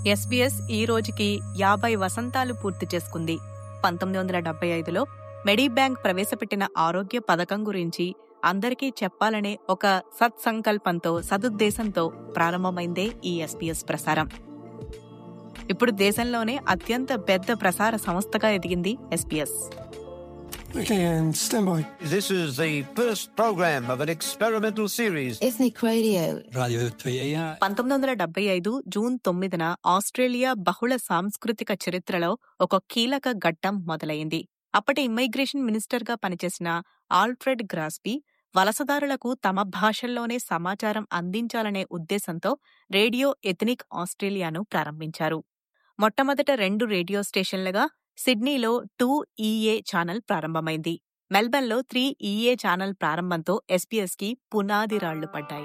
SBS ఈ రోజుకి యాభై వసంతాలు పూర్తి చేసుకుంది పంతొమ్మిది వందల డెబ్బై ఐదులో మెడీబ్యాంక్ ప్రవేశపెట్టిన ఆరోగ్య పథకం గురించి అందరికీ చెప్పాలనే ఒక సత్సంకల్పంతో సదుద్దేశంతో ప్రారంభమైందే ఈ ఎస్బీఎస్ ప్రసారం ఇప్పుడు దేశంలోనే అత్యంత పెద్ద ప్రసార సంస్థగా ఎదిగింది SBS Okay, and stand by. This is the first program of an experimental series. Ethnic Radio. Radio 3 పంతొమ్మిది వందల డెబ్బై ఐదు జూన్ తొమ్మిదిన ఆస్ట్రేలియా బహుళ సాంస్కృతిక చరిత్రలో ఒక కీలక ఘట్టం మొదలైంది అప్పటి ఇమ్మైగ్రేషన్ మినిస్టర్గా పనిచేసిన ఆల్ఫ్రెడ్ గ్రాస్బీ వలసదారులకు తమ భాషల్లోనే సమాచారం అందించాలనే ఉద్దేశంతో రేడియో ఎథనిక్ ఆస్ట్రేలియాను ప్రారంభించారు మొట్టమొదట రెండు రేడియో స్టేషన్లుగా సిడ్నీలో టూ ఈఏ ఛానల్ ప్రారంభమైంది మెల్బర్న్లో త్రీ ఈఏ ఛానల్ ప్రారంభంతో ఎస్పీఎస్కి పునాది రాళ్లు పడ్డాయి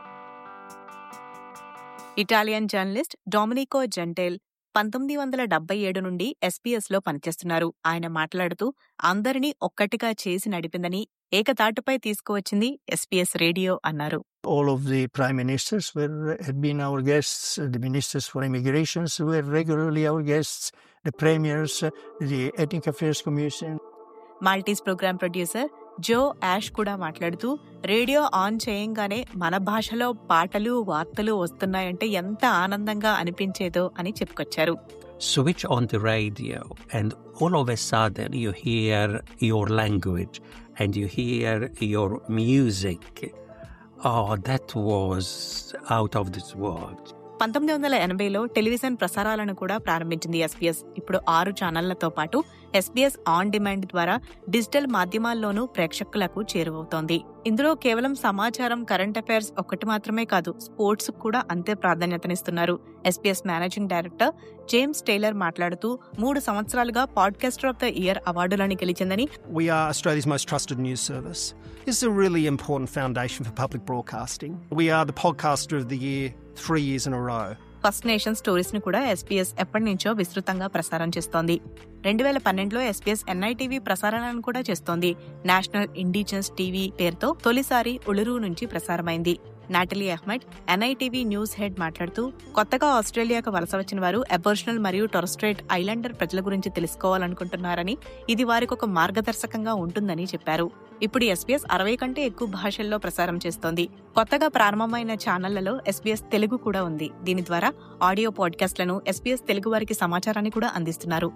ఇటాలియన్ జర్నలిస్ట్ డొమినికో జెంటేల్ పంతొమ్మిది వందల డెబ్బై ఏడు నుండి ఎస్పీఎస్ లో పనిచేస్తున్నారు ఆయన మాట్లాడుతూ అందరినీ ఒక్కటిగా చేసి నడిపిందని ఏకతాటుపై తీసుకువచ్చింది ఎస్పీఎస్ రేడియో అన్నారు all of the prime ministers were had been our guests. The ministers for immigrations were regularly our guests. The premiers, the Ethnic Affairs Commission. Maltese program producer Joe Ash కూడా మాట్లాడుతూ radio on చేయంగానే మన భాషలో పాటలు వార్తలు వస్తున్నాయంటే ఎంత ఆనందంగా అనిపించేదో అని చెప్పుకొచ్చారు switch on the radio and all of a sudden you hear your language and you hear your music oh that was out of this world పంతొమ్మిది వందల ఎనభైలో టెలివిజన్ ప్రసారాలను కూడా ప్రారంభించింది ఎస్బీఎస్ ఇప్పుడు ఆరు ఛానళ్లతో పాటు ఎస్బీఎస్ ఆన్ డిమాండ్ ద్వారా డిజిటల్ మాధ్యమాల్లోనూ ప్రేక్షకులకు చేరువవుతోంది ఇందులో కేవలం సమాచారం కరెంట్ అఫైర్స్ ఒక్కటి మాత్రమే కాదు స్పోర్ట్స్ కూడా అంతే ప్రాధాన్యతనిస్తున్నారు SBS managing director James Taylor మాట్లాడుతూ మూడు సంవత్సరాలుగా పాడ్కాస్టర్ ఆఫ్ ద ఇయర్ అవార్డులను గెలిచిందని We are Australia's most trusted news service. This is a really important foundation for public broadcasting. We are the podcaster of the year three years in a row. First nation stories ను కూడా SPS ఎప్పటి నుంచో విస్తృతంగా ప్రసారం చేస్తోంది రెండు వేల పన్నెండులో ఎస్పీఎస్ ఎన్ఐటీవీ ప్రసారాలను కూడా చేస్తోంది నేషనల్ ఇండిజినస్ టీవీ పేరుతో తొలిసారి ఉళురు నుంచి ప్రసారమైంది Natalie Ahmed NITV news head మాట్లాడుతూ కొత్తగా ఆస్ట్రేలియాకు వలస వచ్చిన వారు అబోర్షనల్ మరియు టొరస్ట్రేట్ ఐలాండర్ ప్రజల గురించి తెలుసుకోవాలనుకుంటున్నారని ఇది వారికి ఒక మార్గదర్శకంగా ఉంటుందని చెప్పారు ఇప్పుడు ఎస్పీఎస్ అరవై కంటే ఎక్కువ భాషల్లో ప్రసారం చేస్తోంది కొత్తగా ప్రారంభమైన ఛానళ్లలో ఎస్బీఎస్ తెలుగు కూడా ఉంది దీని ద్వారా ఆడియో పాడ్కాస్ట్లను ఎస్బీఎస్ తెలుగు వారికి సమాచారాన్ని కూడా అందిస్తున్నారు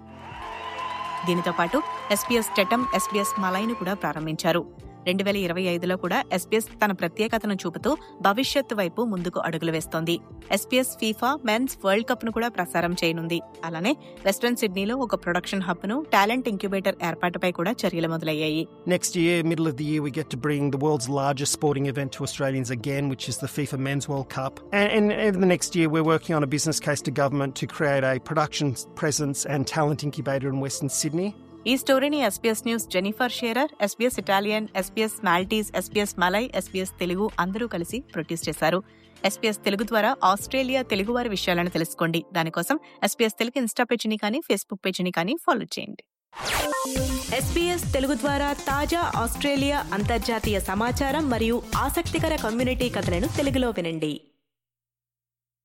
దీనితో పాటు ఎస్పీఎస్ టెటమ్ ఎస్పీఎస్ మలైను కూడా ప్రారంభించారు రెండు వేల ఇరవై ఐదులో కూడా ఎస్పీఎస్ తన ప్రత్యేకతను చూపుతూ భవిష్యత్తు వైపు ముందుకు అడుగులు వేస్తోంది SBS FIFA men's world cup ను కూడా ప్రసారం చేయనుంది అలానే వెస్ట్రన్ సిడ్నీలో ఒక ప్రొడక్షన్ హబ్ ను టాలెంట్ ఇంక్యుబేటర్ ఏర్పాటుపై కూడా చర్యలు మొదలయ్యాయి Next year, middle of the year, we get to bring the world's largest sporting event to Australians again, which is the FIFA Men's World Cup. And, and over the next year, we're working on a business case to government to create a production presence and talent incubator in Western Sydney. ఈ స్టోరీని SBS news Jennifer Scherer SBS Italian SBS Maltese SBS Malay SBS Telugu అందరూ కలిసి produce చేశారు SPS Telugu ద్వారా Australia Telugu వారి విషయాలను తెలుసుకోండి దానికోసం ఎస్పీఎస్ తెలుగు ఇన్స్టా పేజీని కానీ ఫేస్బుక్ పేజీని కానీ ఫాలో చేయండి ఎస్పీఎస్ తెలుగు ద్వారా తాజా ఆస్ట్రేలియా అంతర్జాతీయ సమాచారం మరియు ఆసక్తికర కమ్యూనిటీ కథలను తెలుగులో వినండి